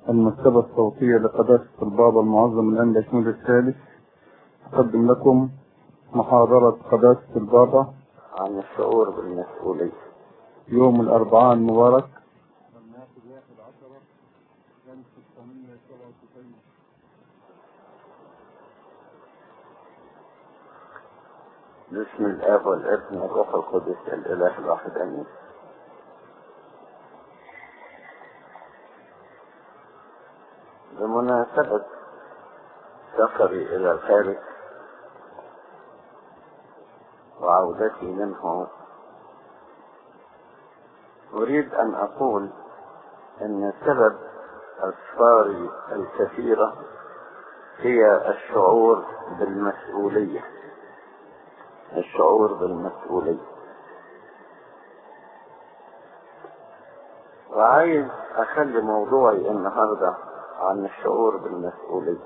المكتبة الصوتية لقداسة البابا المعظم الأنبا شنود الثالث أقدم لكم محاضرة قداسة البابا عن الشعور بالمسؤولية يوم الأربعاء المبارك باسم الآب والابن والروح القدس الإله الواحد آمين بمناسبة سفري إلى الخارج وعودتي منه أريد أن أقول أن سبب أسفاري الكثيرة هي الشعور بالمسؤولية الشعور بالمسؤولية وعايز أخلي موضوعي النهاردة عن الشعور بالمسؤولية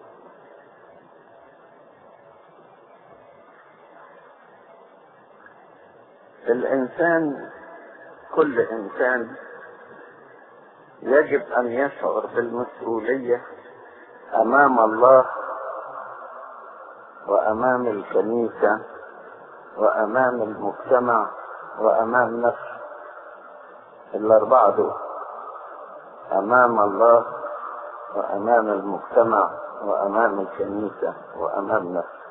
الإنسان كل إنسان يجب أن يشعر بالمسؤولية أمام الله وأمام الكنيسة وأمام المجتمع وأمام نفسه الأربعة دول أمام الله وأمام المجتمع وأمام الكنيسة وأمام نفسه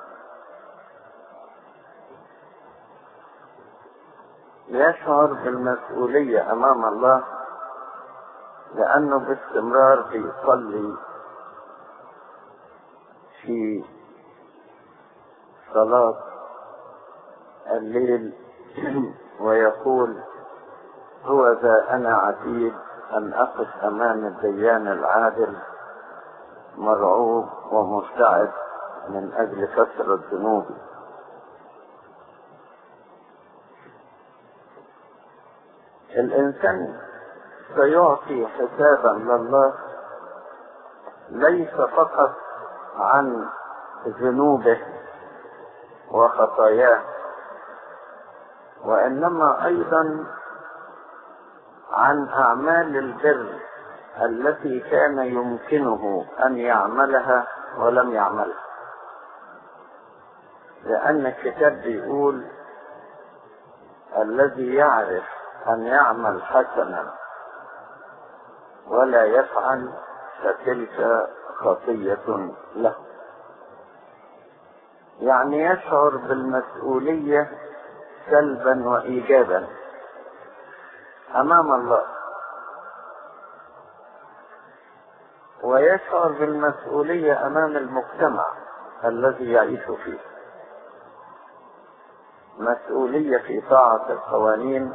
يشعر بالمسؤولية أمام الله لأنه باستمرار بيصلي في صلاة الليل ويقول هو ذا أنا عتيد أن أقف أمام الديان العادل مرعوب ومرتعب من أجل كثرة ذنوبي الإنسان سيعطي حسابا لله ليس فقط عن ذنوبه وخطاياه وإنما أيضا عن أعمال البر التي كان يمكنه أن يعملها ولم يعملها لأن الكتاب بيقول الذي يعرف أن يعمل حسنا ولا يفعل فتلك خطية له يعني يشعر بالمسؤولية سلبا وإيجابا أمام الله ويشعر بالمسؤولية أمام المجتمع الذي يعيش فيه مسؤولية في طاعة القوانين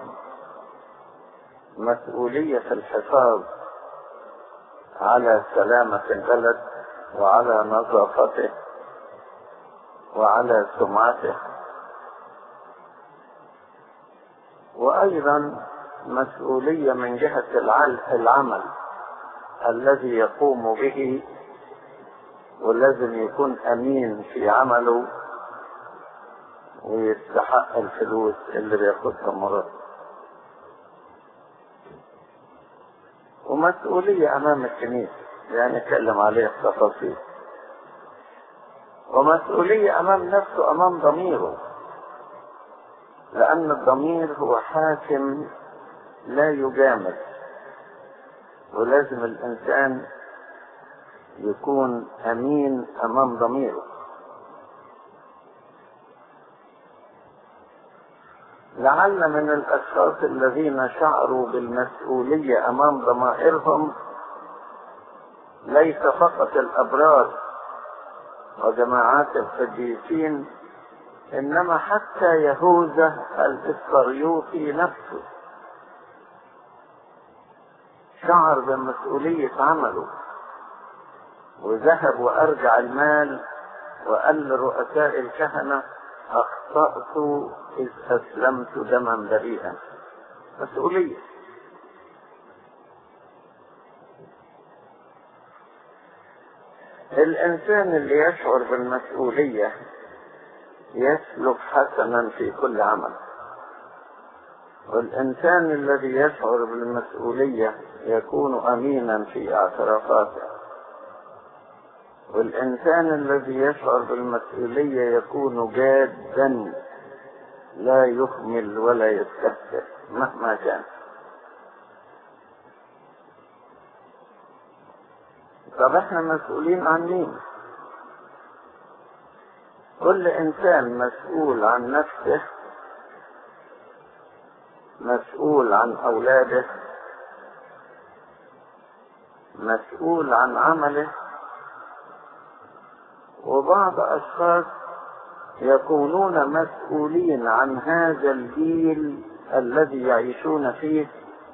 مسؤولية في الحفاظ على سلامة البلد وعلى نظافته وعلى سمعته وأيضا مسؤولية من جهة العمل الذي يقوم به ولازم يكون أمين في عمله ويستحق الفلوس اللي بياخدها مرات ومسؤولية أمام الكنيسة يعني نتكلم عليها التفاصيل ومسؤولية أمام نفسه أمام ضميره لأن الضمير هو حاكم لا يجامل ولازم الإنسان يكون أمين أمام ضميره لعل من الأشخاص الذين شعروا بالمسؤولية أمام ضمائرهم ليس فقط الأبرار وجماعات القديسين إنما حتى يهوذا الإسكريوطي نفسه شعر بمسؤولية عمله وذهب وأرجع المال وقال لرؤساء الكهنة أخطأت إذ أسلمت دما بريئا مسؤولية الإنسان اللي يشعر بالمسؤولية يسلك حسنا في كل عمل والإنسان الذي يشعر بالمسؤولية يكون أمينا في اعترافاته والإنسان الذي يشعر بالمسؤولية يكون جادا لا يهمل ولا يستهتر مهما كان طب احنا مسؤولين عن مين كل انسان مسؤول عن نفسه مسؤول عن اولاده مسؤول عن عمله وبعض اشخاص يكونون مسؤولين عن هذا الجيل الذي يعيشون فيه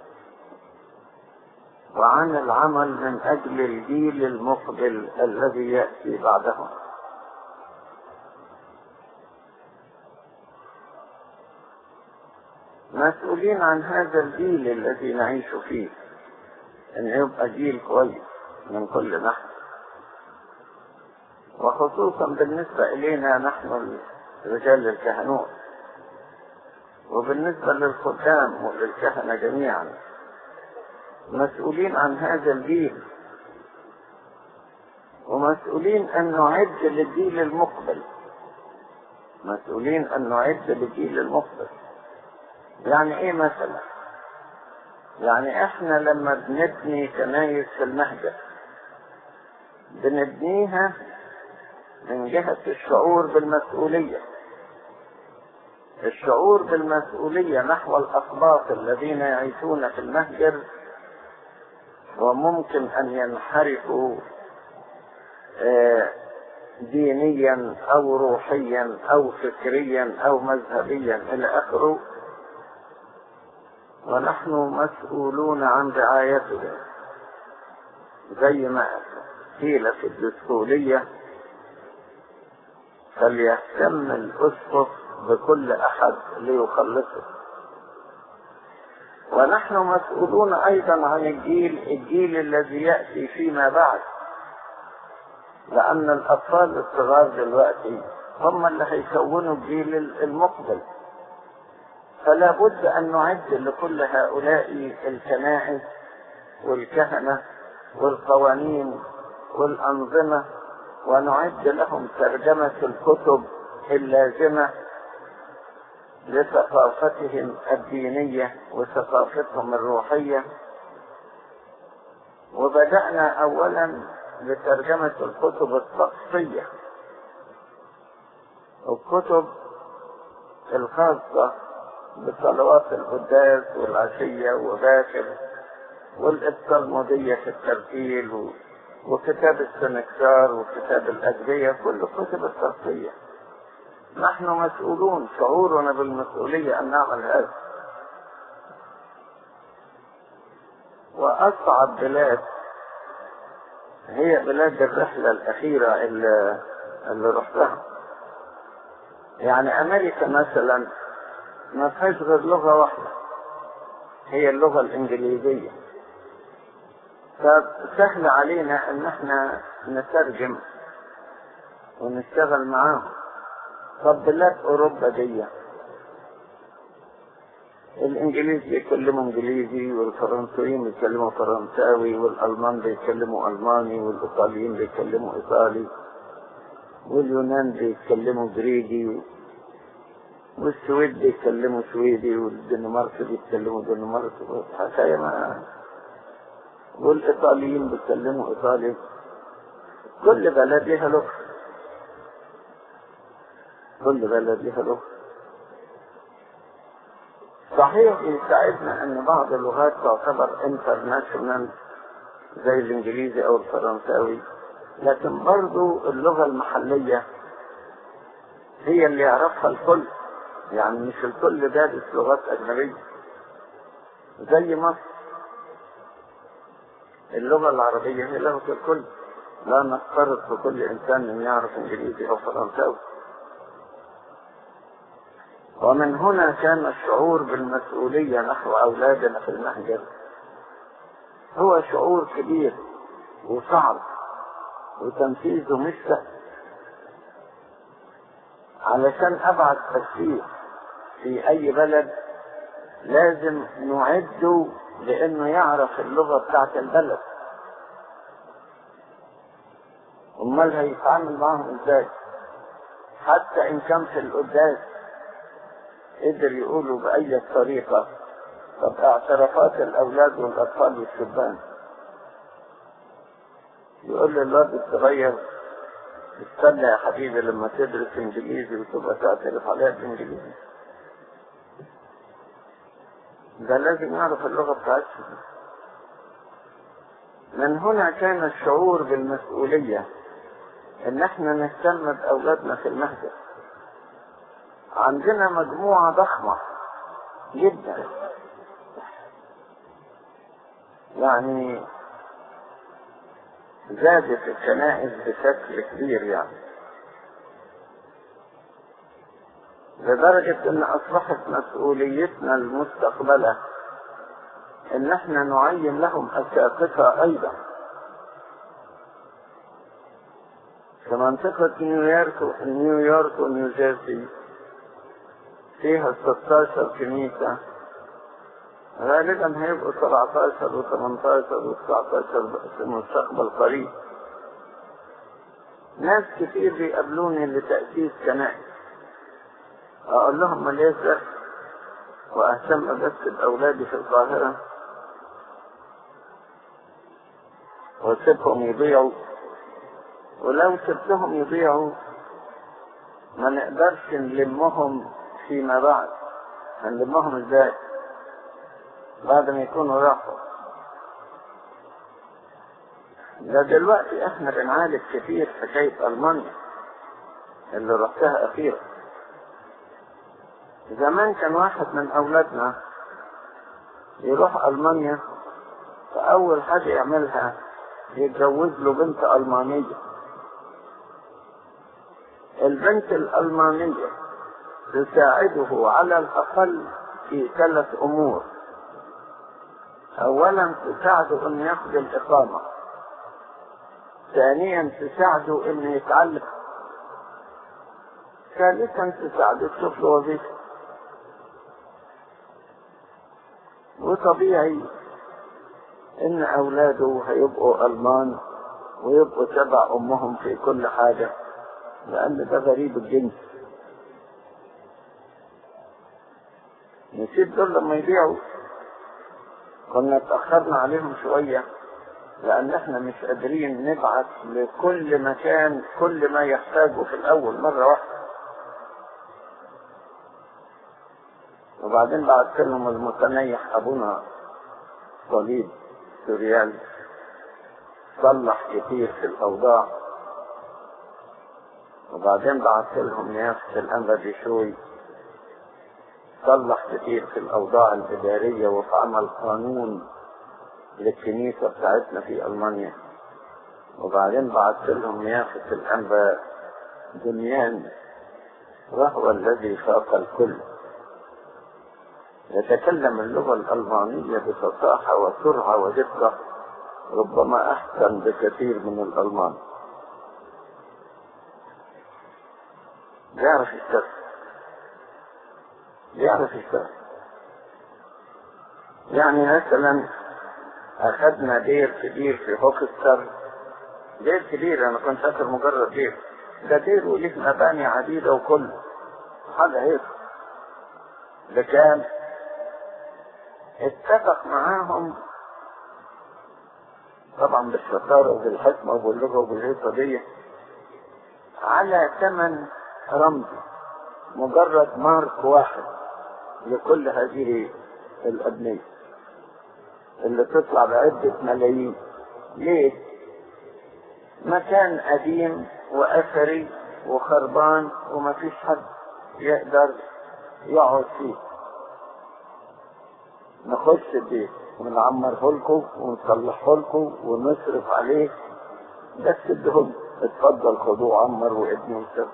وعن العمل من اجل الجيل المقبل الذي ياتي بعدهم مسؤولين عن هذا الجيل الذي نعيش فيه ان يبقى جيل كويس من كل ناحيه وخصوصا بالنسبه الينا نحن رجال الكهنوت وبالنسبه للخدام وللكهنه جميعا مسؤولين عن هذا الجيل ومسؤولين ان نعد للجيل المقبل مسؤولين ان نعد للجيل المقبل يعني ايه مثلا يعني احنا لما بنبني كنايس في المهجر بنبنيها من جهة الشعور بالمسؤولية الشعور بالمسؤولية نحو الأقباط الذين يعيشون في المهجر وممكن أن ينحرفوا دينيا أو روحيا أو فكريا أو مذهبيا إلى آخره ونحن مسؤولون عن رعايتهم زي ما قيل في الدسكولية فليهتم الأسقف بكل أحد ليخلصه ونحن مسؤولون أيضا عن الجيل الجيل الذي يأتي فيما بعد لأن الأطفال الصغار دلوقتي هم اللي هيكونوا الجيل المقبل فلا بد أن نعد لكل هؤلاء الكنائس والكهنة والقوانين والأنظمة ونعد لهم ترجمة الكتب اللازمة لثقافتهم الدينية وثقافتهم الروحية وبدأنا أولا بترجمة الكتب الطقسية الكتب الخاصة بصلوات القداس والعشية وباكر والإبصالمودية في الترتيل و... وكتاب السنكسار وكتاب الأدبية كل كتب الترقية نحن مسؤولون شعورنا بالمسؤولية أن نعمل هذا وأصعب بلاد هي بلاد الرحلة الأخيرة اللي, اللي رحتها يعني أمريكا مثلا ما فيهاش غير لغة واحدة هي اللغة الإنجليزية فسهل علينا ان احنا نترجم ونشتغل معاهم طب بلاد اوروبا دي الانجليز بيتكلموا انجليزي والفرنسيين بيتكلموا فرنساوي والالمان بيتكلموا الماني والايطاليين بيتكلموا ايطالي واليونان بيتكلموا جريجي والسويد بيتكلموا سويدي والدنمارك بيتكلموا دنماركي حكايه ما والايطاليين بيتكلموا ايطالي كل بلد لها لغه كل بلد لها لغه صحيح يساعدنا ان بعض اللغات تعتبر انترناشونال زي الانجليزي او الفرنساوي لكن برضو اللغة المحلية هي اللي يعرفها الكل يعني مش الكل دارس لغات اجنبية زي مصر اللغة العربية هي لغة الكل لا نفترض في كل انسان ان يعرف انجليزي او فرنساوي ومن هنا كان الشعور بالمسؤولية نحو أولادنا في المهجر هو شعور كبير وصعب وتنفيذه مش سهل علشان أبعت تفسير في أي بلد لازم نعده لانه يعرف اللغة بتاعت البلد امال هيتعامل معاهم ازاي حتى ان كان في القداس قدر يقولوا بأي طريقة طب اعترافات الأولاد والأطفال والشبان يقول للواد الصغير استنى يا حبيبي لما تدرس انجليزي وتبقى تعترف عليها بالانجليزي ده لازم يعرف اللغة بتاعتهم من هنا كان الشعور بالمسؤولية ان احنا نهتم باولادنا في المهجر عندنا مجموعة ضخمة جدا يعني زادت الكنائس بشكل كبير يعني لدرجة ان اصبحت مسؤوليتنا المستقبلة ان احنا نعين لهم اساقفة ايضا في منطقة نيويورك نيويورك ونيوجيرسي فيها 16 كنيسة غالبا هيبقوا 17 و 18 و 19 في المستقبل قريب ناس كتير بيقابلوني لتأسيس كنائس أقول لهم ما ليس وأهتم بس بأولادي في القاهرة واسيبهم يضيعوا ولو سبتهم يضيعوا ما نقدرش نلمهم فيما بعد هنلمهم ازاي بعد ما يكونوا راحوا ده دلوقتي احنا بنعالج كتير حكاية المانيا اللي رحتها اخيرا زمان كان واحد من اولادنا يروح المانيا فاول حاجة يعملها يتجوز له بنت المانية البنت الالمانية تساعده على الاقل في ثلاث امور اولا تساعده انه ياخذ الاقامة ثانيا تساعده انه يتعلم ثالثا تساعده تشوف له وظيفة وطبيعي ان اولاده هيبقوا المان ويبقوا تبع امهم في كل حاجة لان ده غريب الجنس نسيب دول لما يبيعوا كنا اتأخرنا عليهم شوية لأن احنا مش قادرين نبعت لكل مكان كل ما يحتاجه في الأول مرة واحدة وبعدين بعت لهم المتنيح أبونا صليب سوريال صلح كتير في الأوضاع وبعدين بعت لهم نيافة الأنبا بشوي صلح كتير في الأوضاع الإدارية وفي عمل قانون للكنيسة بتاعتنا في ألمانيا وبعدين بعت لهم نيافة الأنبا دنيان وهو الذي فاق الكل يتكلم اللغة الألمانية بفصاحة وسرعة ودقة ربما أحسن بكثير من الألمان يعرف يشتغل يعرف يشتغل يعني مثلا أخذنا دير كبير في هوكستر دير كبير أنا كنت فاكر مجرد دير ده دير وليه مباني عديدة وكل حاجة هيك بكام اتفق معاهم طبعا بالشطارة وبالحكمة وباللغة وبالهيصة دي على ثمن رمزي مجرد مارك واحد لكل هذه الأبنية اللي تطلع بعدة ملايين ليه؟ مكان قديم وأثري وخربان وما فيش حد يقدر يقعد فيه نخش البيت ونعمره لكم ونصلحه لكم ونصرف عليه بس ادهم اتفضل خدوه عمر وابني وسر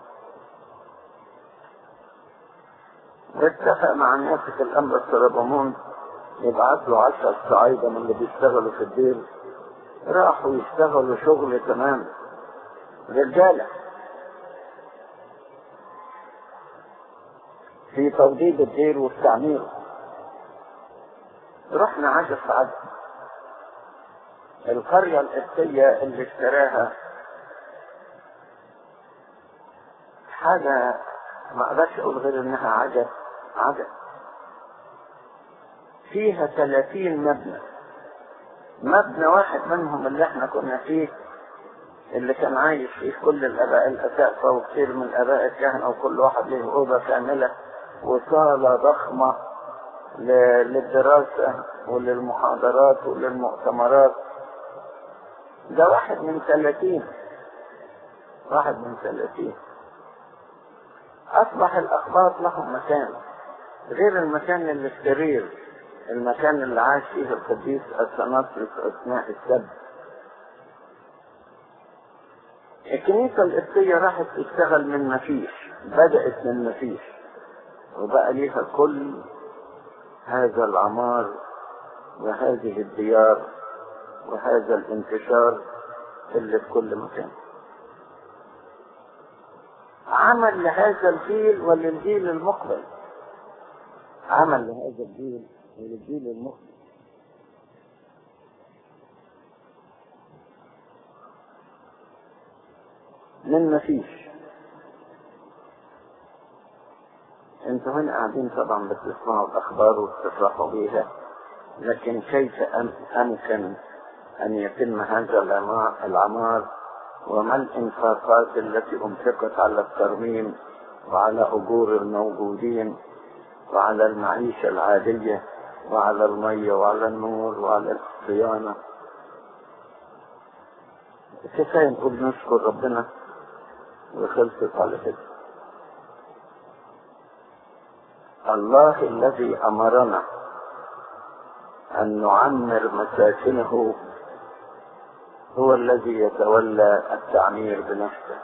واتفق مع نافة الأنبا السربمون يبعت له عشر صعايدة من اللي بيشتغلوا في الدير راحوا يشتغلوا شغل تمام رجالة في توضيب الدير وفي تعميره رحنا عجب في عجب القرية القبطية اللي اشتراها حاجة ما اقدرش اقول غير انها عجب عجب فيها 30 مبنى مبنى واحد منهم اللي احنا كنا فيه اللي كان عايش فيه كل الاباء الاساتذه وكثير من الاباء الكهنه وكل واحد له اوضه كامله وصاله ضخمه للدراسه وللمحاضرات وللمؤتمرات ده واحد من ثلاثين واحد من ثلاثين أصبح الأخبار لهم مكان غير المكان السرير المكان اللي عاش فيه القديس السناطرس أثناء السبت الكنيسة القبطية راحت تشتغل من مفيش بدأت من مفيش وبقى ليها كل هذا العمار وهذه الديار وهذا الانتشار اللي في كل مكان عمل لهذا الجيل وللجيل المقبل عمل لهذا الجيل وللجيل المقبل من مفيش انتوا هنا قاعدين طبعا بتسمعوا الاخبار وبتفرحوا بيها لكن كيف امكن ان يتم هذا العمار وما الانفاقات التي انفقت على الترميم وعلى اجور الموجودين وعلى المعيشة العادية وعلى المية وعلى النور وعلى الصيانة كفاية نقول نشكر ربنا وخلصت على كده الله الذي أمرنا أن نعمر مساكنه هو الذي يتولى التعمير بنفسه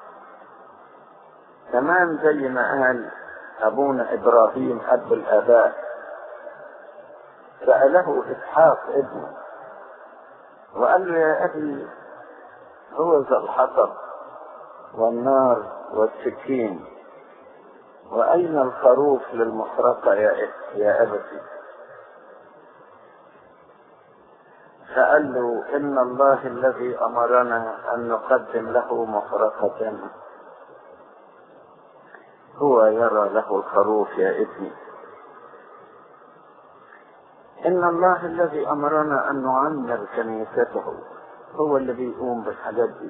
تمام زي ما قال أبونا إبراهيم أب الآباء سأله إسحاق ابنه وقال له يا أبي هو ذا الحطب والنار والسكين وأين الخروف للمحرقة يا يا أبتي فقال له إن الله الذي أمرنا أن نقدم له محرقة هو يرى له الخروف يا ابني إن الله الذي أمرنا أن نعمر كنيسته هو اللي بيقوم بالحاجات دي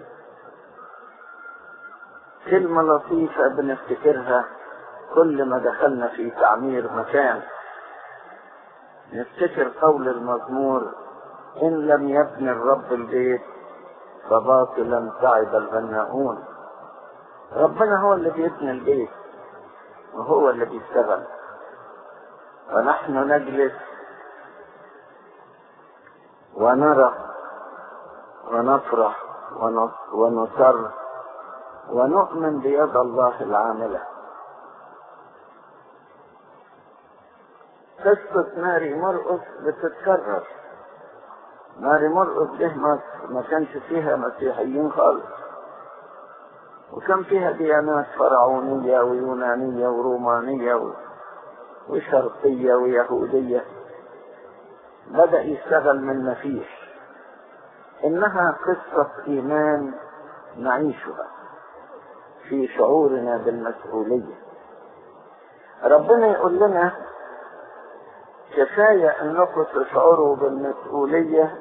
كلمة لطيفة بنفتكرها كل ما دخلنا في تعمير مكان نفتكر قول المزمور إن لم يبني الرب البيت فباطلا تعب البناؤون ربنا هو اللي بيبني البيت وهو اللي بيشتغل ونحن نجلس ونرى ونفرح ونسر ونؤمن بيد الله العامله قصة ماري مرقس بتتكرر ماري مرقس جه مصر ما كانش فيها مسيحيين خالص وكان فيها ديانات فرعونية ويونانية ورومانية و... وشرقية ويهودية بدأ يشتغل من مفيش إنها قصة إيمان نعيشها في شعورنا بالمسؤولية ربنا يقول لنا كفاية انكم تشعروا بالمسؤولية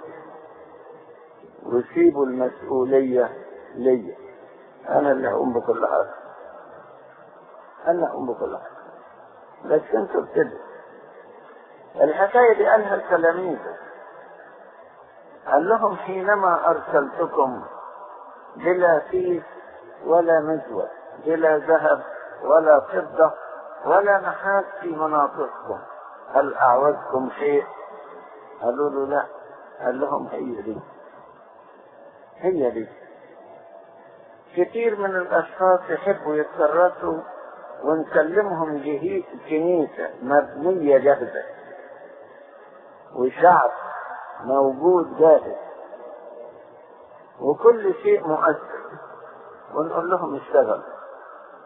وسيبوا المسؤولية ليا انا اللي هقوم بكل حاجة انا هقوم بكل حاجة بس انتوا ابتدوا الحكاية دي قالها التلاميذ قال لهم حينما ارسلتكم بلا فيس ولا مزود بلا ذهب ولا فضة ولا نحاس في مناطقكم هل أعوزكم شيء قالوا له لا قال لهم هي دي هي دي كتير من الأشخاص يحبوا يتكرسوا ونكلمهم جهي كنيسة مبنية جاهزة وشعب موجود جاهز وكل شيء مؤثر ونقول لهم اشتغل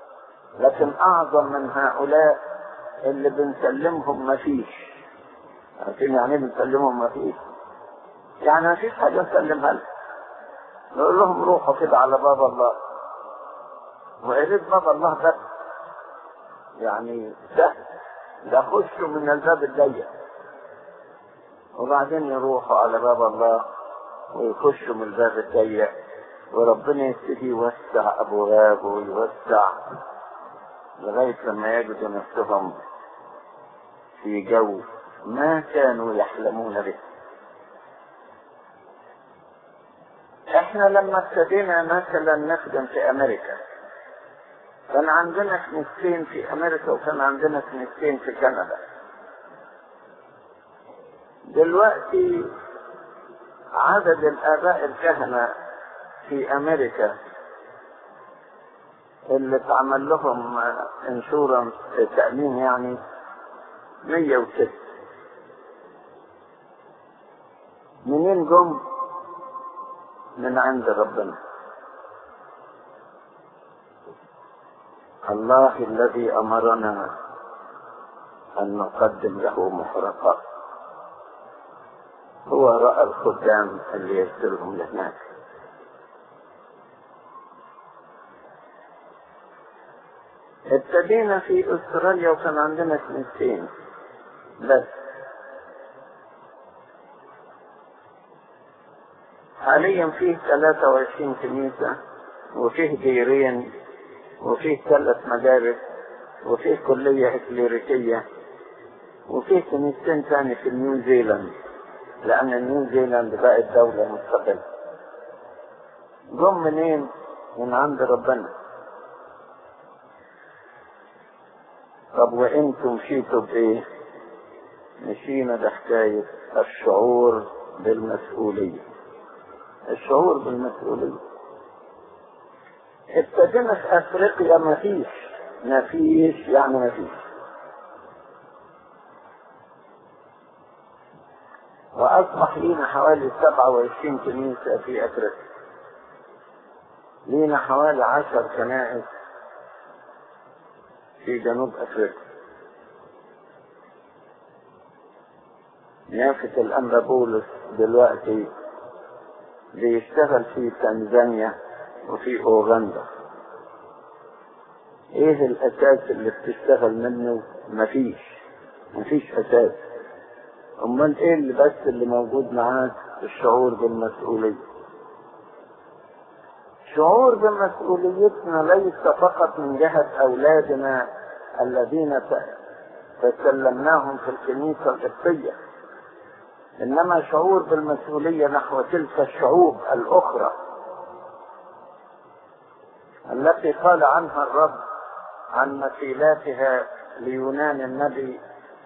لكن أعظم من هؤلاء اللي بنسلمهم مفيش عارفين يعني ايه بنسلمهم ما فيش يعني ما فيش حاجة نسلمها لهم نقول لهم روحوا كده على باب الله وقريت باب الله بس يعني سهل ده خشوا من الباب الضيق وبعدين يروحوا على باب الله ويخشوا من الباب الضيق وربنا يبتدي يوسع ابوابه ويوسع لغايه لما يجدوا نفسهم في جو ما كانوا يحلمون به احنا لما ابتدينا مثلا نخدم في امريكا كان عندنا كنيستين في امريكا وكان عندنا كنيستين في كندا دلوقتي عدد الاباء الكهنه في امريكا اللي اتعمل لهم انشورنس تامين يعني 106 منين جم من عند ربنا الله الذي امرنا ان نقدم له محرقات هو راى الخدام اللي يرسلهم لهناك ابتدينا في استراليا وكان عندنا كنيستين بس حاليا فيه 23 كنيسة وفيه ديرين وفيه ثلاث مدارس وفيه كلية إكليريكية وفيه كنيستين تاني في نيوزيلاند لأن نيوزيلاند بقت دولة مستقلة جم منين؟ من عند ربنا طب وانتم مشيتوا بايه؟ مشينا بحكاية الشعور بالمسؤولية الشعور بالمسؤولية ابتدينا في افريقيا مفيش مفيش يعني مفيش واصبح لينا حوالي 27 كنيسة في افريقيا لينا حوالي عشر كنائس في جنوب افريقيا نافة الأنبا بولس دلوقتي بيشتغل في تنزانيا وفي أوغندا ايه الاساس اللي بتشتغل منه مفيش مفيش اساس امال ايه اللي بس اللي موجود معاك الشعور بالمسؤولية شعور بمسؤوليتنا ليس فقط من جهة اولادنا الذين تسلمناهم في الكنيسة القبطية انما شعور بالمسؤولية نحو تلك الشعوب الاخرى التي قال عنها الرب عن مثيلاتها ليونان النبي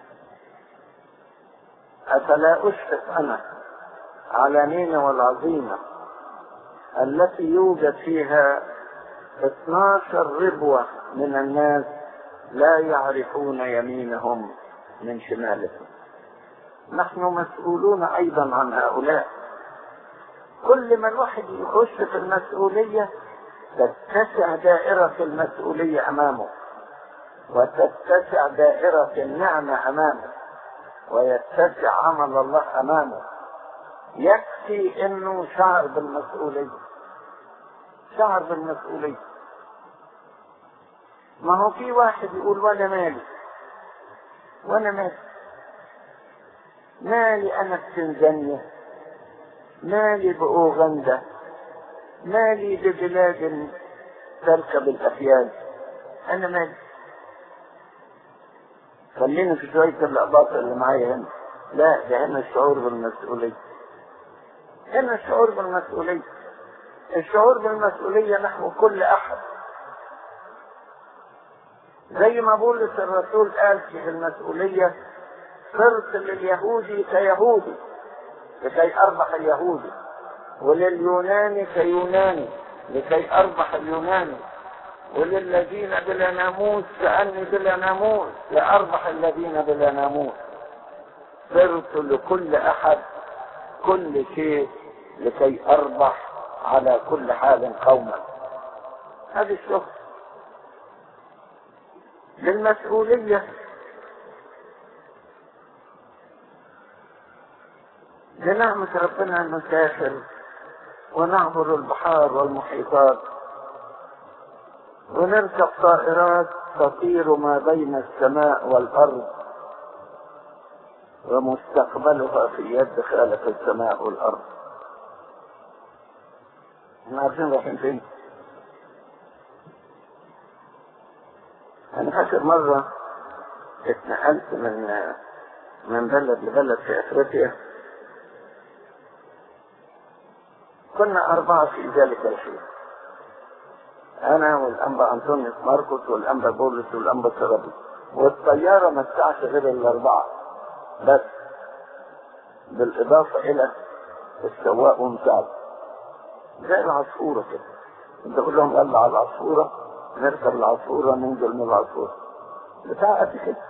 افلا اشفق انا على نينة والعظيمة التي يوجد فيها 12 ربوة من الناس لا يعرفون يمينهم من شمالهم نحن مسؤولون ايضا عن هؤلاء كل ما الواحد يخش في المسؤولية تتسع دائرة المسؤولية امامه وتتسع دائرة النعمة امامه ويتسع عمل الله امامه يكفي انه شعر بالمسؤولية شعر بالمسؤولية ما هو في واحد يقول وانا مالي وانا مالي مالي انا في تنزانيا مالي باوغندا مالي ببلاد تركب الافيال انا مالي خليني في شوية اللقطات اللي معايا هنا لا ده هنا الشعور بالمسؤولية هنا الشعور بالمسؤولية الشعور بالمسؤولية نحو كل احد زي ما بولس الرسول قال في المسؤولية صرت لليهودي كيهودي لكي اربح اليهودي ولليوناني كيوناني لكي اربح اليوناني وللذين بلا ناموس كأني بلا ناموس لأربح الذين بلا ناموس صرت لكل أحد كل شيء لكي أربح على كل حال قوما هذه الشغل للمسؤولية بنعمة ربنا نسافر ونعبر البحار والمحيطات ونركب طائرات تطير ما بين السماء والأرض ومستقبلها في يد خالق السماء والأرض احنا عارفين رايحين فين انا فاكر مرة اتنقلت من من بلد لبلد في افريقيا كنا أربعة في ذلك الحين أنا والأنبا أنطونيوس ماركوس والأنبا بولس والأنبا سرابي والطيارة ما تسعش غير الأربعة بس بالإضافة إلى السواق ومساعد زي العصفورة كده انت كلهم قال على العصفورة نركب العصفورة ننزل من العصفورة بتاع قد كده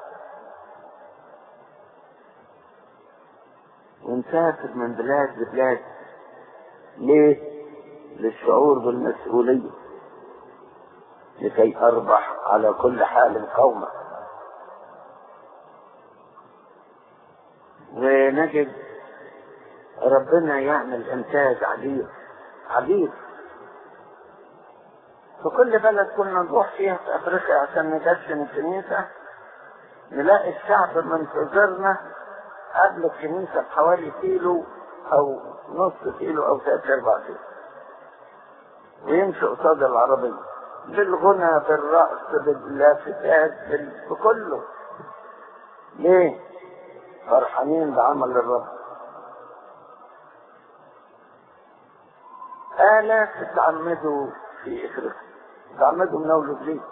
ونسافر من بلاد لبلاد ليه؟ للشعور بالمسؤولية لكي أربح على كل حال قوما ونجد ربنا يعمل إنتاج عجيب عجيب في كل بلد كنا نروح فيها في أفريقيا عشان ندشن الكنيسة نلاقي الشعب منتظرنا قبل الكنيسة بحوالي كيلو أو نص كيلو أو ثلاث أربع كيلو ويمشي قصاد العربية بالغنى بالرقص باللافتات بال- بكله ليه؟ فرحانين بعمل الرب آلاف اتعمدوا في إفريقيا اتعمدوا من أول وجديد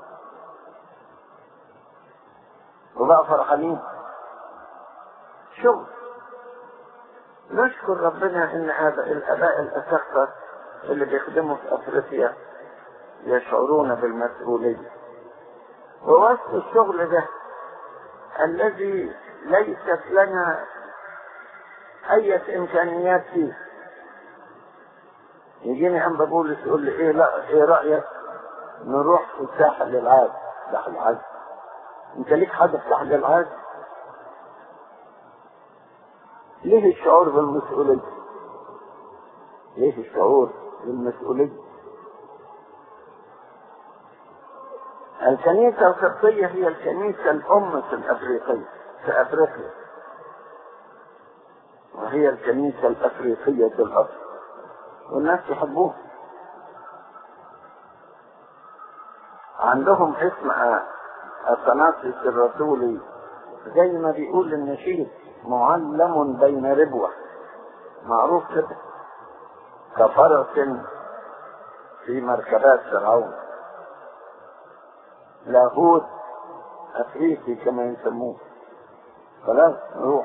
وبقى فرحانين شغل نشكر ربنا ان هذا الاباء الاسقفة اللي بيخدموا في افريقيا يشعرون بالمسؤولية ووسط الشغل ده الذي ليست لنا اي امكانيات فيه يجيني انبا بولس يقول لي ايه لا ايه رايك نروح في الساحل العاج ساحل العاج انت ليك حاجه في ساحل العاج ليه الشعور بالمسؤولية ليه الشعور بالمسؤولية الكنيسة القبطية هي الكنيسة الأم في الأفريقية في أفريقيا وهي الكنيسة الأفريقية الأصل والناس يحبوها عندهم اسم أثناسيس الرسولي زي ما بيقول النشيد معلم بين ربوة معروف كده كفرس في مركبات فرعون لاهوت افريقي كما يسموه خلاص نروح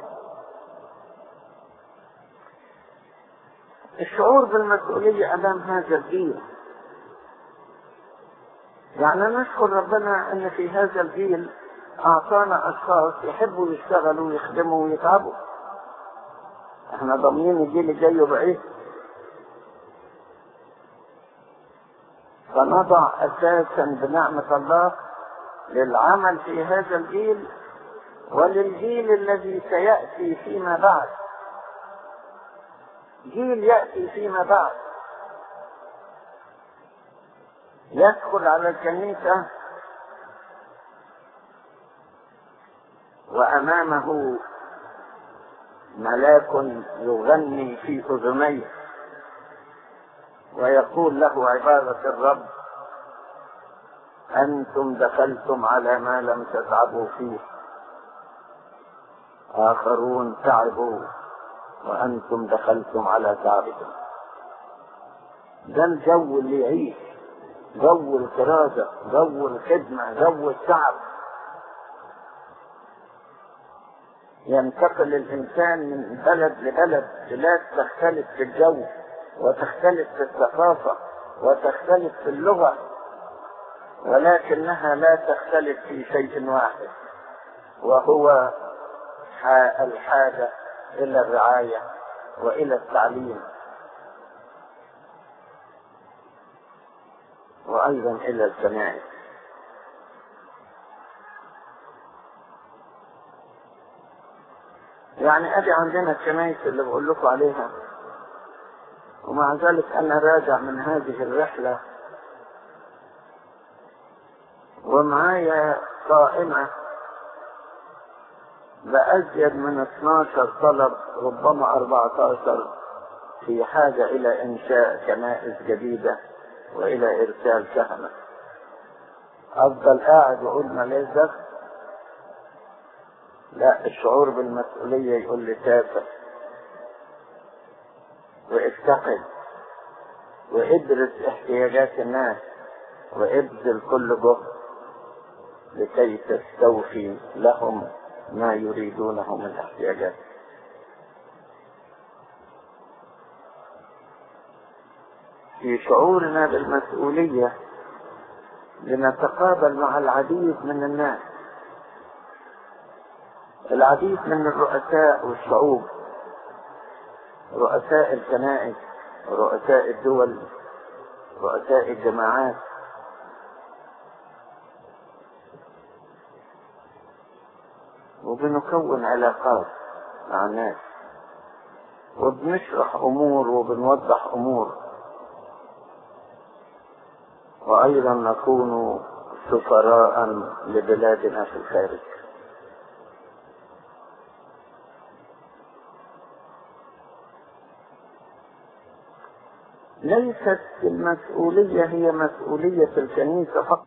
الشعور بالمسؤولية أمام هذا الجيل يعني نشكر ربنا أن في هذا الجيل أعطانا أشخاص يحبوا يشتغلوا ويخدموا ويتعبوا احنا ضامنين الجيل الجاي يبقى ايه فنضع أساسا بنعمة الله للعمل في هذا الجيل وللجيل الذي سيأتي فيما بعد جيل يأتي فيما بعد يدخل على الكنيسة وأمامه ملاك يغني في أذنيه ويقول له عبادة الرب أنتم دخلتم على ما لم تتعبوا فيه آخرون تعبوا وأنتم دخلتم على تعبكم ده الجو اللي يعيش جو الكرازة جو الخدمة جو التعب ينتقل الإنسان من بلد لبلد بلاد تختلف في الجو وتختلف في الثقافة وتختلف في اللغة ولكنها لا تختلف في شيء واحد وهو الحاجة إلى الرعاية وإلى التعليم وأيضا إلى الكنائس يعني ادي عندنا الكنائس اللي بقول لكم عليها ومع ذلك انا راجع من هذه الرحلة ومعايا قائمة بأزيد من 12 طلب ربما 14 في حاجة إلى إنشاء كنائس جديدة وإلى إرسال كهنة أفضل قاعد وأقول ماليش دخل لا الشعور بالمسؤولية يقول لي تافه وافتقد وادرس احتياجات الناس وابذل كل جهد لكي تستوفي لهم ما يريدونه من احتياجات في شعورنا بالمسؤولية لنتقابل مع العديد من الناس العديد من الرؤساء والشعوب رؤساء الكنائس رؤساء الدول رؤساء الجماعات وبنكون علاقات مع الناس وبنشرح امور وبنوضح امور وايضا نكون سفراء لبلادنا في الخارج ليست المسؤولية هي مسؤولية الكنيسة فقط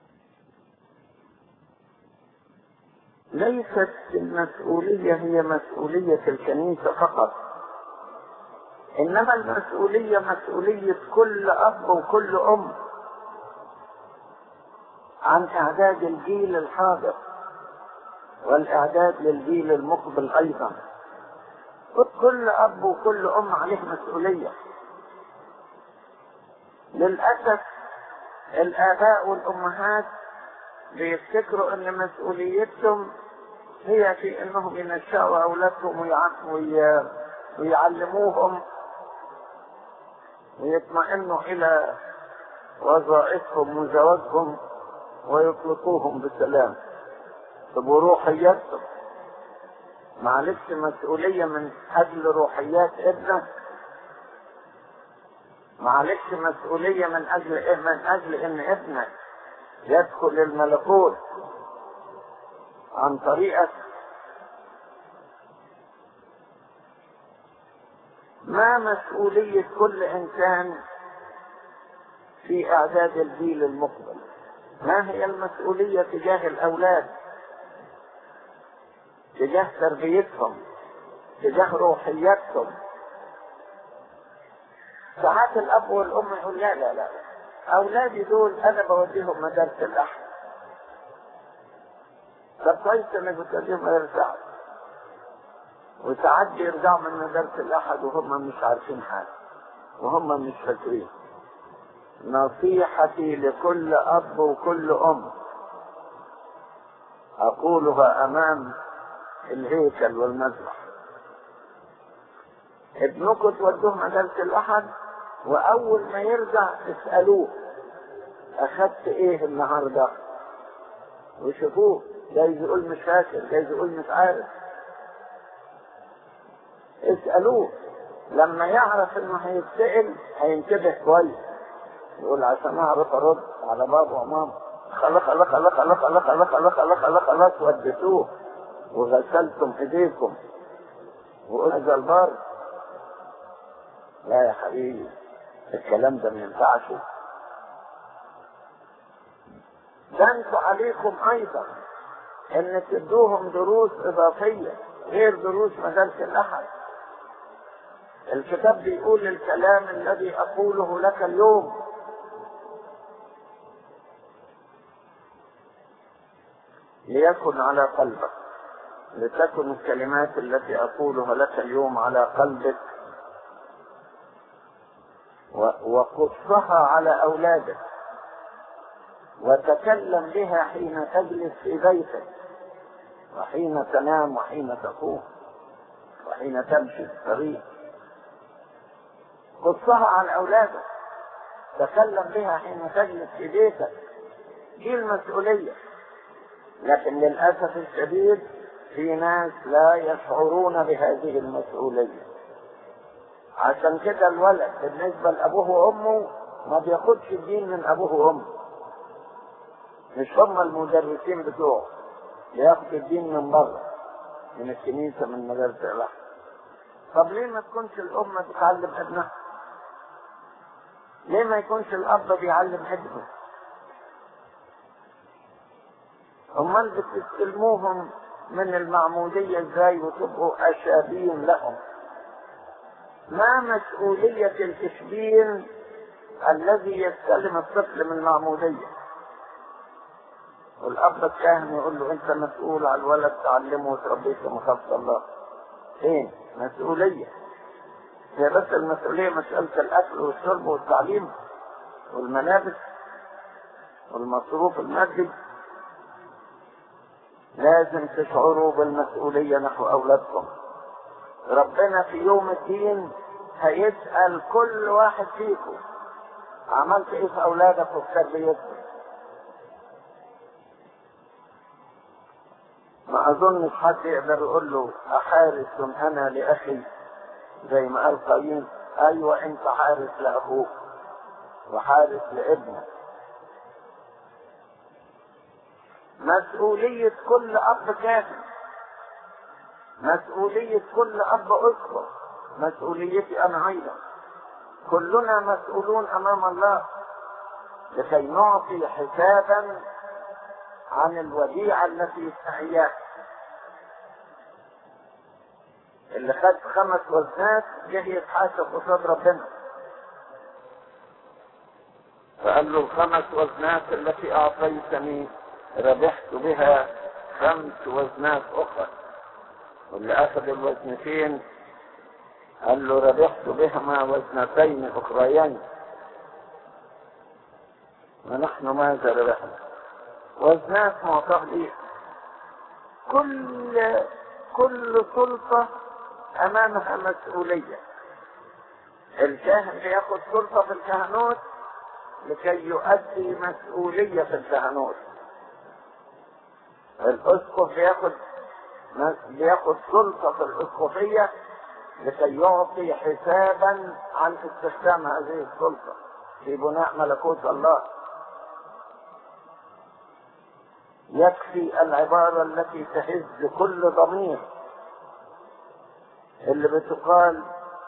ليست المسؤولية هي مسؤولية الكنيسة فقط إنما المسؤولية مسؤولية كل أب وكل أم عن إعداد الجيل الحاضر والإعداد للجيل المقبل أيضا كل أب وكل أم عليه مسؤولية للأسف الآباء والأمهات بيفتكروا أن مسؤوليتهم هي في أنهم ينشأوا أولادهم ويعلموهم ويطمئنوا إلى وظائفهم وزواجهم ويطلقوهم بسلام طب وروحياتهم معلش مسؤولية من أجل روحيات ابنك معلش مسؤولية من أجل إيه من أجل إن ابنك يدخل الملكوت عن طريقك ما مسؤولية كل إنسان في إعداد الجيل المقبل ما هي المسؤولية تجاه الأولاد تجاه تربيتهم تجاه روحياتهم ساعات الاب والام يقول لا لا لا اولادي دول انا بوديهم مدارس الاحد طب كويس انك بتوديهم مدارس الاحد وساعات بيرجعوا من مدارس الاحد وهم مش عارفين حاجه وهم مش فاكرين نصيحتي لكل اب وكل ام اقولها امام الهيكل والمذبح ابنكم تودوه مدارس الاحد واول ما يرجع اسألوه اخدت ايه النهاردة وشوفوه جايز يقول مش فاكر جايز يقول مش عارف اسألوه لما يعرف انه هيتسأل هينتبه كويس يقول عشان اعرف ارد على بابا وماما خلاص خلاص خلاص خلاص خلاص خلاص خلاص خلاص خلاص خلاص وديتوه وغسلتم ايديكم وقلت زي البر لا يا حبيبي الكلام ده ما ينفعش ده انتوا عليكم ايضا ان تدوهم دروس اضافية غير دروس مدارس الاحد الكتاب بيقول الكلام الذي اقوله لك اليوم ليكن على قلبك لتكن الكلمات التي اقولها لك اليوم على قلبك وقصها على أولادك وتكلم بها حين تجلس في بيتك وحين تنام وحين تقوم وحين تمشي الطريق قصها عن أولادك تكلم بها حين تجلس في بيتك دي المسؤولية لكن للأسف الشديد في ناس لا يشعرون بهذه المسؤولية عشان كده الولد بالنسبة لأبوه وأمه ما بياخدش الدين من أبوه وأمه مش هم المدرسين بتوعه بياخد الدين من بره من الكنيسة من مدرسة الأحد طب ليه ما تكونش الأم بتعلم ابنها؟ ليه ما يكونش الأب بيعلم ابنه؟ أمال بتستلموهم من المعمودية ازاي وتبقوا أشابين لهم ما مسؤولية التشبين الذي يستلم الطفل من المعمودية والأب الكاهن يقول له أنت مسؤول على الولد تعلمه وتربيه في مخافة الله فين؟ مسؤولية هي بس المسؤولية مسألة الأكل والشرب والتعليم والملابس والمصروف المادي لازم تشعروا بالمسؤولية نحو أولادكم ربنا في يوم الدين هيسأل كل واحد فيكم عملت ايه في أولادك وفي تربيتهم ما أظنش حد يقدر يقول له أحارس أنا لأخي زي ما قال قايين أيوة أنت حارس لأخوك وحارس لابنك مسؤولية كل أب كافر مسؤولية كل أب أسرة مسؤوليتي أنا أيضا كلنا مسؤولون أمام الله لكي نعطي حسابا عن الوديعة التي استحياها اللي خد خمس وزنات جه يتحاسب قصاد ربنا فقال له الخمس وزنات التي أعطيتني ربحت بها خمس وزنات أخرى واللي أخذ الوزنتين قال له ربحت بهما وزنتين أخريين ونحن ماذا ربحنا وزنات معطاه ليه كل كل سلطة أمامها مسؤولية الكاهن بياخد سلطة في الكهنوت لكي يؤدي مسؤولية في الكهنوت الأسقف بياخد بياخد سلطة في الأسقفية لكي يعطي حسابا عن استخدام هذه السلطة في بناء ملكوت الله يكفي العبارة التي تهز كل ضمير اللي بتقال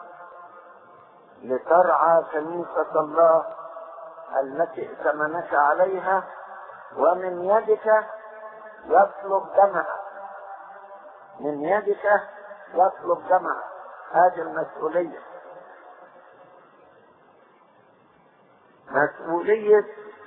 لترعى كنيسة الله التي ائتمنك عليها ومن يدك يطلب دمها من يدك يطلب دمها هذه المسؤولية مسؤولية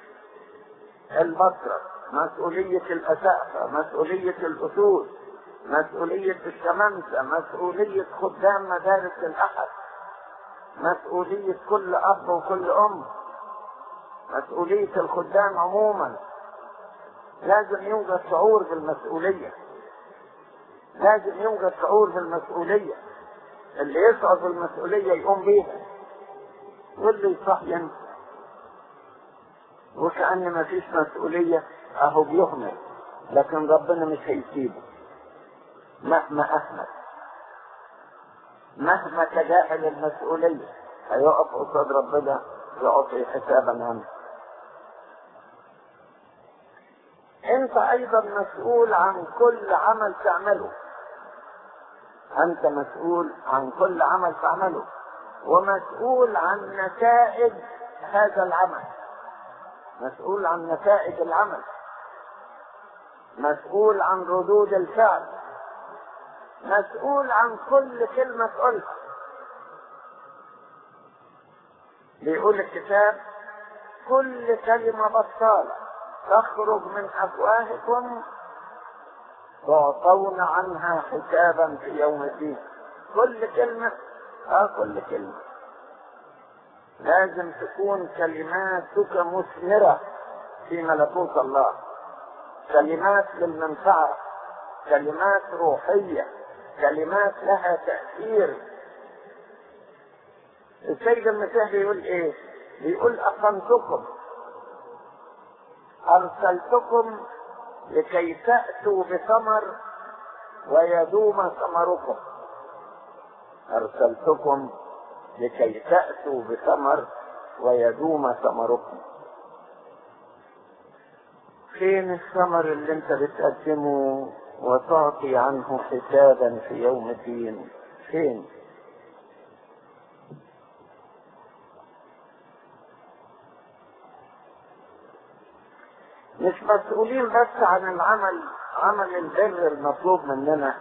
المصرف مسؤولية الأسقفة مسؤولية الأصول مسؤولية الشمامسة مسؤولية خدام مدارس الأحد مسؤولية كل أب وكل أم مسؤولية الخدام عموما لازم يوجد شعور بالمسؤولية لازم يوجد شعور بالمسؤولية اللي يشعر بالمسؤولية يقوم بيها واللي يصحين وكأن ما فيش مسؤولية اهو بيهمل لكن ربنا مش هيسيبه مهما اهمل مهما تجاهل المسؤولية هيقف قصاد ربنا يعطي حسابا عنه انت ايضا مسؤول عن كل عمل تعمله انت مسؤول عن كل عمل تعمله ومسؤول عن نتائج هذا العمل مسؤول عن نتائج العمل مسؤول عن ردود الفعل مسؤول عن كل كلمة تقولها بيقول الكتاب كل كلمة بطالة تخرج من أفواهكم تعطون عنها حسابا في يوم الدين كل كلمة اه كل كلمة لازم تكون كلماتك مثمرة في ملكوت الله كلمات للمنفعة كلمات روحية كلمات لها تأثير السيد المسيح بيقول ايه بيقول أقمتكم أرسلتكم لكي تأتوا بثمر ويدوم ثمركم أرسلتكم لكي تأتوا بثمر ويدوم ثمركم فين الثمر اللي انت بتقدمه وتعطي عنه حسابا في يوم الدين فين مش مسؤولين بس عن العمل عمل البر المطلوب مننا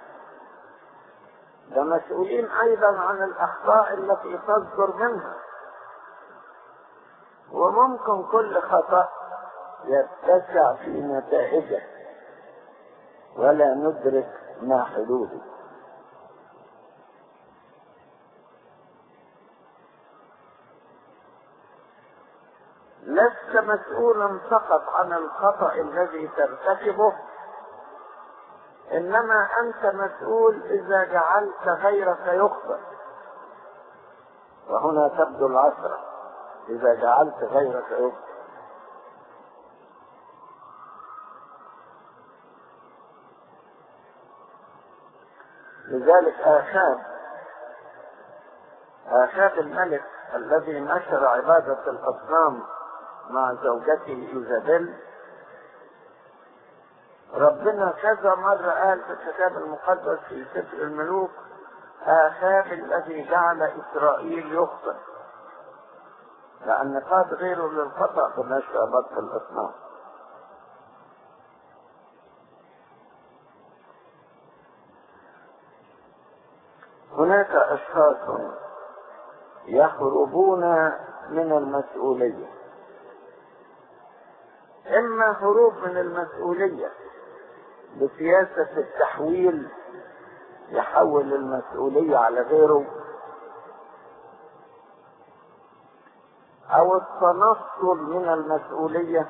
ده مسؤولين ايضا عن الاخطاء التي تصدر منها وممكن كل خطأ يتسع في نتائجه ولا ندرك ما حدوده لست مسؤولا فقط عن الخطأ الذي ترتكبه انما انت مسؤول اذا جعلت غيرك يخطئ وهنا تبدو العثرة اذا جعلت غيرك يخطئ لذلك آخاب آخاب الملك الذي نشر عبادة الأصنام مع زوجته إيزابيل ربنا كذا مرة قال في الكتاب المقدس في سفر الملوك آخاب الذي جعل إسرائيل يخطئ لأن قاد غيره للخطأ بنشر عبادة الأصنام هناك أشخاص يهربون من المسؤولية إما هروب من المسؤولية بسياسة التحويل يحول المسؤولية على غيره أو التنصل من المسؤولية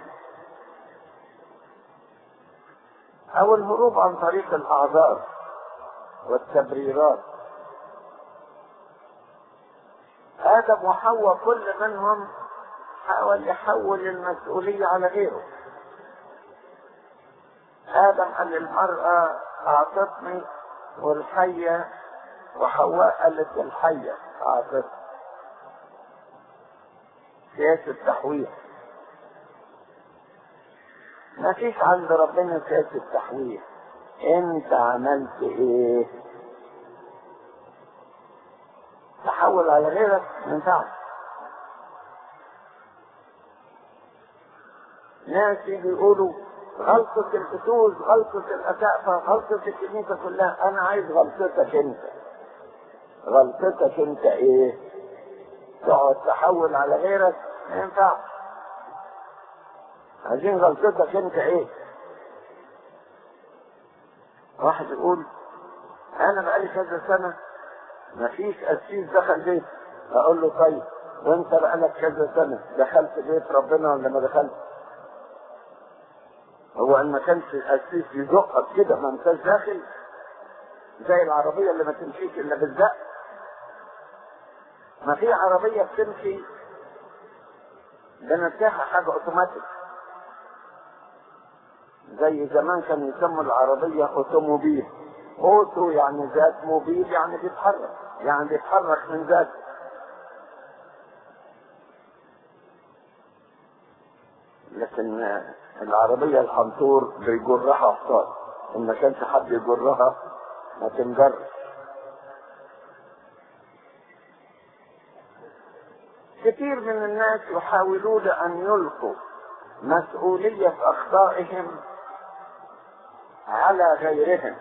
أو الهروب عن طريق الأعذار والتبريرات آدم وحواء كل منهم حاول يحول المسؤولية على غيره آدم قال للمرأة أعطتني والحية وحواء قالت الحية أعطتني سياسة تحويل ما فيش عند ربنا سياسة تحويل انت عملت ايه تحول على غيرك ما ينفعش ناس يجي يقولوا غلطة الأسوس غلطة الأسقفة غلطة الكنيسة كلها أنا عايز غلطتك أنت غلطتك أنت إيه؟ تقعد تحول على غيرك ما ينفعش عايزين غلطتك أنت إيه؟ واحد يقول أنا بقالي كذا سنة مفيش قسيس دخل بيت اقول له طيب وانت بقالك كذا سنه دخلت بيت ربنا ولا ما دخلت؟ هو ان ما كانش القسيس يزقك كده ما انتش داخل زي العربيه اللي ما تمشيش الا بالزق ما في عربيه بتمشي بنتاها حاجه اوتوماتيك زي زمان كانوا يسموا العربيه اوتوموبيل اوتو يعني ذات موبيل يعني بيتحرك يعني بيتحرك من ذاته لكن العربية الحنطور بيجرها حصان إن ما كانش حد يجرها ما تنجرش كثير من الناس يحاولون أن يلقوا مسؤولية أخطائهم على غيرهم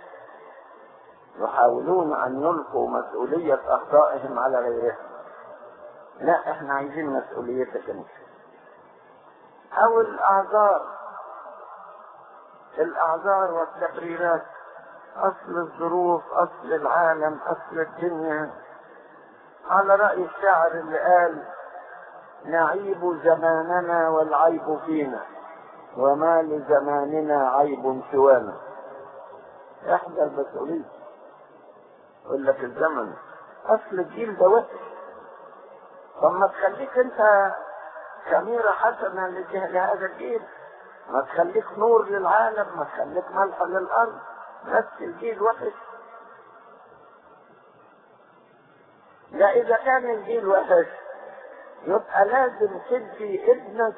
يحاولون أن يلقوا مسؤولية أخطائهم على غيرهم لا احنا عايزين مسؤوليتك انت او الاعذار الاعذار والتبريرات اصل الظروف اصل العالم اصل الدنيا على رأي الشاعر اللي قال نعيب زماننا والعيب فينا وما لزماننا عيب سوانا احدى المسؤولين يقول لك الزمن اصل الجيل ده وحش طب ما تخليك انت خميرة حسنة لهذا الجيل ما تخليك نور للعالم ما تخليك ملح للأرض بس الجيل وحش لا اذا كان الجيل وحش يبقى لازم تدي ابنك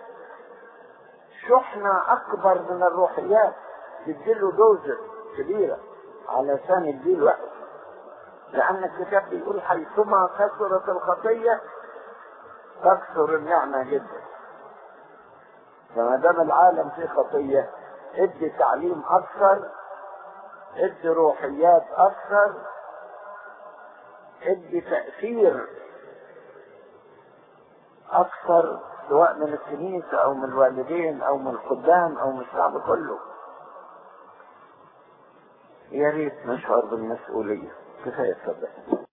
شحنة اكبر من الروحيات تديله دوزة كبيرة علشان الجيل وحش لان الكتاب بيقول حيثما كثرت الخطية تكثر النعمة جدا فما دام العالم فيه خطية ادي تعليم اكثر ادي روحيات اكثر ادي تأثير اكثر سواء من الكنيسة او من الوالدين او من الخدام او من الشعب كله يا ريت نشعر بالمسؤولية كفاية صدق